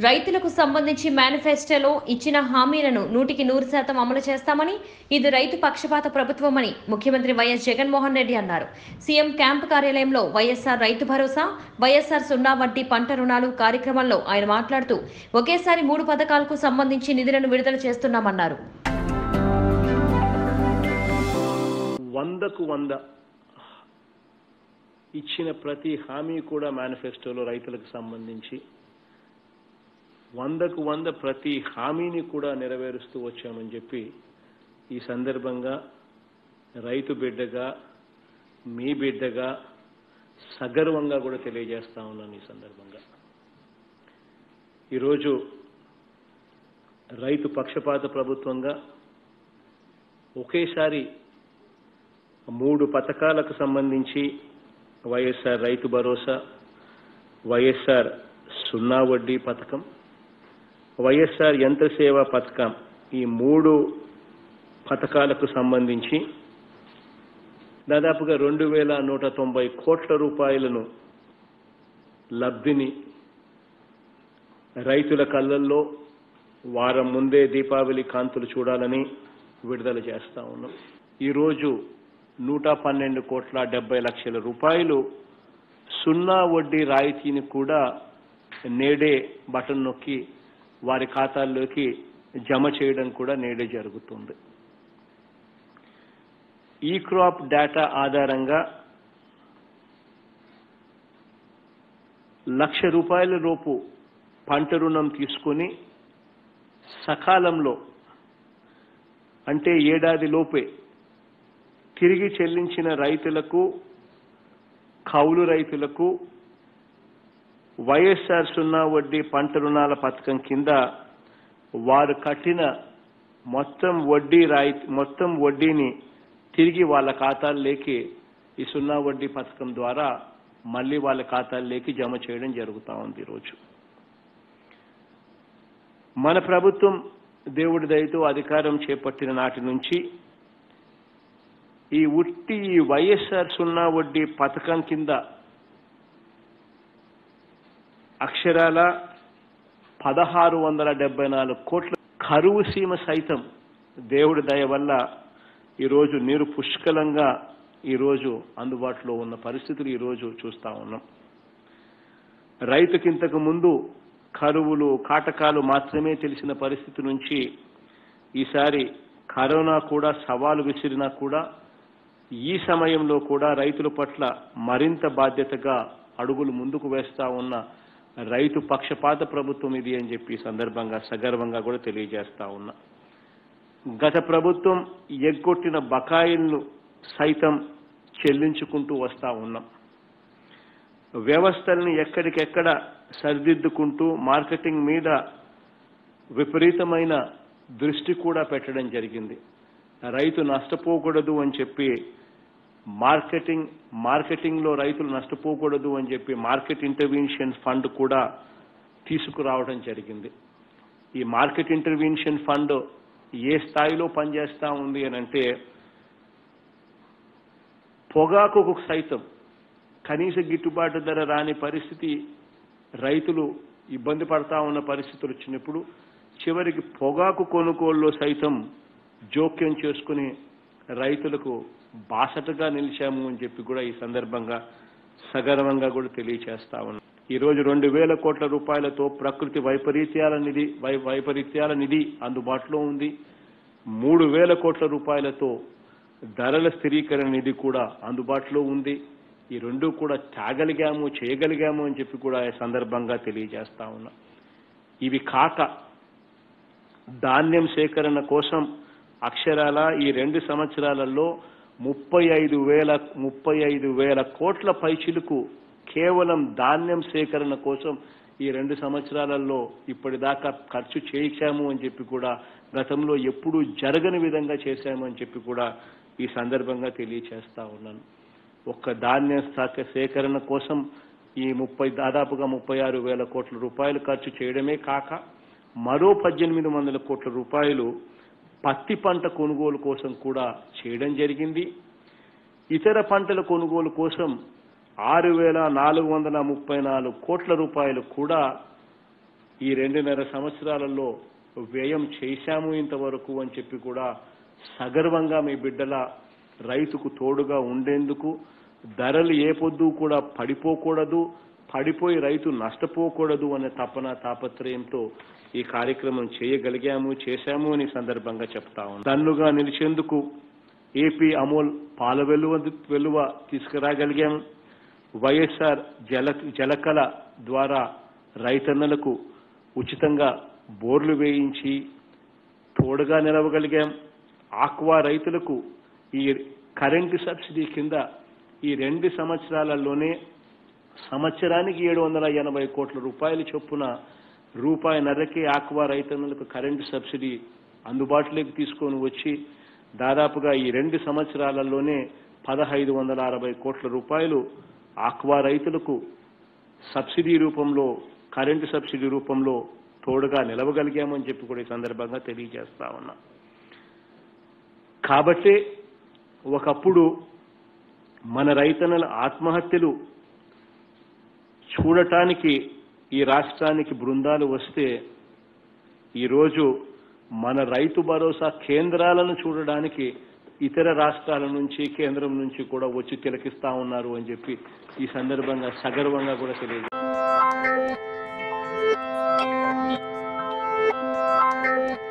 రైతులకు సంబంధించి మేనిఫెస్టోలో ఇచ్చిన హామీలను నూటికి నూరు శాతం అమలు చేస్తామని ఇది రైతు పక్షపాత ప్రభుత్వమని ముఖ్యమంత్రి వైఎస్ జగన్మోహన్ రెడ్డి అన్నారు సీఎం క్యాంపు కార్యాలయంలో వైఎస్ఆర్ రైతు భరోసా వైఎస్ఆర్ సున్నా వడ్డీ పంట రుణాలు కార్యక్రమంలో ఆయన మాట్లాడుతూ ఒకేసారి మూడు పథకాలకు సంబంధించి నిధులను విడుదల చేస్తున్నామన్నారు వందకు వంద ఇచ్చిన ప్రతి హామీ కూడా మేనిఫెస్టోలో రైతులకు సంబంధించి వందకు వంద ప్రతి హామీని కూడా నెరవేరుస్తూ వచ్చామని చెప్పి ఈ సందర్భంగా రైతు బిడ్డగా మీ బిడ్డగా సగర్వంగా కూడా తెలియజేస్తా ఉన్నాను ఈ సందర్భంగా ఈరోజు రైతు పక్షపాత ప్రభుత్వంగా ఒకేసారి మూడు పథకాలకు సంబంధించి వైఎస్ఆర్ రైతు భరోసా వైఎస్ఆర్ సున్నా వడ్డీ పథకం వైఎస్ఆర్ యంత్ర సేవా పథకం ఈ మూడు పథకాలకు సంబంధించి దాదాపుగా రెండు వేల నూట తొంభై కోట్ల రూపాయలను లబ్ధిని రైతుల కళ్ళల్లో వారం ముందే దీపావళి కాంతులు చూడాలని విడుదల చేస్తా ఉన్నాం ఈరోజు నూట పన్నెండు కోట్ల డెబ్బై లక్షల రూపాయలు సున్నా వడ్డీ రాయితీని కూడా నేడే బటన్ నొక్కి వారి ఖాతాల్లోకి జమ చేయడం కూడా నేడే జరుగుతుంది ఈ క్రాప్ డేటా ఆధారంగా లక్ష రూపాయల లోపు పంట రుణం తీసుకొని సకాలంలో అంటే ఏడాది లోపే తిరిగి చెల్లించిన రైతులకు కౌలు రైతులకు వైఎస్ఆర్ సున్నా వడ్డీ పంట రుణాల పథకం కింద వారు కట్టిన మొత్తం వడ్డీ రాయి మొత్తం వడ్డీని తిరిగి వాళ్ళ ఖాతాల్లోకి ఈ సున్నా వడ్డీ పథకం ద్వారా మళ్ళీ వాళ్ళ ఖాతాల్లోకి జమ చేయడం జరుగుతూ ఉంది ఈరోజు మన ప్రభుత్వం దేవుడి దయతో అధికారం చేపట్టిన నాటి నుంచి ఈ ఉట్టి ఈ వైఎస్ఆర్ సున్నా వడ్డీ పథకం కింద అక్షరాల పదహారు వందల డెబ్బై నాలుగు కోట్ల కరువు సీమ సైతం దేవుడి దయ వల్ల ఈరోజు నీరు పుష్కలంగా ఈరోజు అందుబాటులో ఉన్న పరిస్థితులు ఈరోజు చూస్తా ఉన్నాం రైతుకింతకు ముందు కరువులు కాటకాలు మాత్రమే తెలిసిన పరిస్థితి నుంచి ఈసారి కరోనా కూడా సవాలు విసిరినా కూడా ఈ సమయంలో కూడా రైతుల పట్ల మరింత బాధ్యతగా అడుగులు ముందుకు వేస్తా ఉన్న రైతు పక్షపాత ప్రభుత్వం ఇది అని చెప్పి ఈ సందర్భంగా సగర్వంగా కూడా తెలియజేస్తా ఉన్నా గత ప్రభుత్వం ఎగ్గొట్టిన బకాయిలను సైతం చెల్లించుకుంటూ వస్తా ఉన్నాం వ్యవస్థల్ని ఎక్కడికెక్కడ సరిదిద్దుకుంటూ మార్కెటింగ్ మీద విపరీతమైన దృష్టి కూడా పెట్టడం జరిగింది రైతు నష్టపోకూడదు అని చెప్పి మార్కెటింగ్ మార్కెటింగ్లో రైతులు నష్టపోకూడదు అని చెప్పి మార్కెట్ ఇంటర్వెన్షన్ ఫండ్ కూడా తీసుకురావడం జరిగింది ఈ మార్కెట్ ఇంటర్వెన్షన్ ఫండ్ ఏ స్థాయిలో పనిచేస్తా ఉంది అని అంటే పొగాకుకు సైతం కనీస గిట్టుబాటు ధర రాని పరిస్థితి రైతులు ఇబ్బంది పడతా ఉన్న పరిస్థితులు వచ్చినప్పుడు చివరికి పొగాకు కొనుగోలులో సైతం జోక్యం చేసుకుని రైతులకు బాసటగా నిలిచాము అని చెప్పి కూడా ఈ సందర్భంగా సగర్వంగా కూడా తెలియచేస్తా ఉన్నాం ఈరోజు రెండు వేల కోట్ల రూపాయలతో ప్రకృతి వైపరీత్యాల నిధి వై వైపరీత్యాల నిధి అందుబాటులో ఉంది మూడు వేల కోట్ల రూపాయలతో ధరల స్థిరీకరణ నిధి కూడా అందుబాటులో ఉంది ఈ రెండు కూడా తేగలిగాము చేయగలిగాము అని చెప్పి కూడా ఈ సందర్భంగా తెలియజేస్తా ఉన్నా ఇవి కాక ధాన్యం సేకరణ కోసం అక్షరాల ఈ రెండు సంవత్సరాలలో ముప్పై ఐదు వేల ముప్పై ఐదు వేల కోట్ల పైచిలకు కేవలం ధాన్యం సేకరణ కోసం ఈ రెండు సంవత్సరాలలో ఇప్పటిదాకా ఖర్చు చేయించాము అని చెప్పి కూడా గతంలో ఎప్పుడూ జరగని విధంగా చేశాము అని చెప్పి కూడా ఈ సందర్భంగా తెలియచేస్తా ఉన్నాను ఒక్క ధాన్య శాఖ సేకరణ కోసం ఈ ముప్పై దాదాపుగా ముప్పై ఆరు వేల కోట్ల రూపాయలు ఖర్చు చేయడమే కాక మరో పద్దెనిమిది వందల కోట్ల రూపాయలు పత్తి పంట కొనుగోలు కోసం కూడా చేయడం జరిగింది ఇతర పంటల కొనుగోలు కోసం ఆరు వేల నాలుగు వందల ముప్పై నాలుగు కోట్ల రూపాయలు కూడా ఈ రెండున్నర సంవత్సరాలలో వ్యయం చేశాము ఇంతవరకు అని చెప్పి కూడా సగర్వంగా మీ బిడ్డల రైతుకు తోడుగా ఉండేందుకు ధరలు ఏ పొద్దు కూడా పడిపోకూడదు పడిపోయి రైతు నష్టపోకూడదు అనే తపన తాపత్రయంతో ఈ కార్యక్రమం చేయగలిగాము చేశాము అని సందర్భంగా చెప్తా ఉన్నాను దన్నుగా నిలిచేందుకు ఏపీ అమోల్ పాల వెలువ వెలువ తీసుకురాగలిగాము వైఎస్ఆర్ జల జలకళ ద్వారా రైతన్నలకు ఉచితంగా బోర్లు వేయించి తోడుగా నిలవగలిగాం ఆక్వా రైతులకు ఈ కరెంటు సబ్సిడీ కింద ఈ రెండు సంవత్సరాలలోనే సంవత్సరానికి ఏడు వందల ఎనభై కోట్ల రూపాయల చొప్పున రూపాయిన్నరకే ఆక్వా రైతన్నులకు కరెంటు సబ్సిడీ అందుబాటులోకి తీసుకొని వచ్చి దాదాపుగా ఈ రెండు సంవత్సరాలలోనే పదహైదు వందల అరవై కోట్ల రూపాయలు ఆక్వా రైతులకు సబ్సిడీ రూపంలో కరెంటు సబ్సిడీ రూపంలో తోడుగా నిలవగలిగామని చెప్పి కూడా ఈ సందర్భంగా తెలియజేస్తా ఉన్నా కాబట్టే ఒకప్పుడు మన రైతన్నల ఆత్మహత్యలు చూడటానికి ఈ రాష్ట్రానికి బృందాలు వస్తే ఈరోజు మన రైతు భరోసా కేంద్రాలను చూడడానికి ఇతర రాష్ట్రాల నుంచి కేంద్రం నుంచి కూడా వచ్చి తిలకిస్తా ఉన్నారు అని చెప్పి ఈ సందర్భంగా సగర్వంగా కూడా తెలియజేస్తారు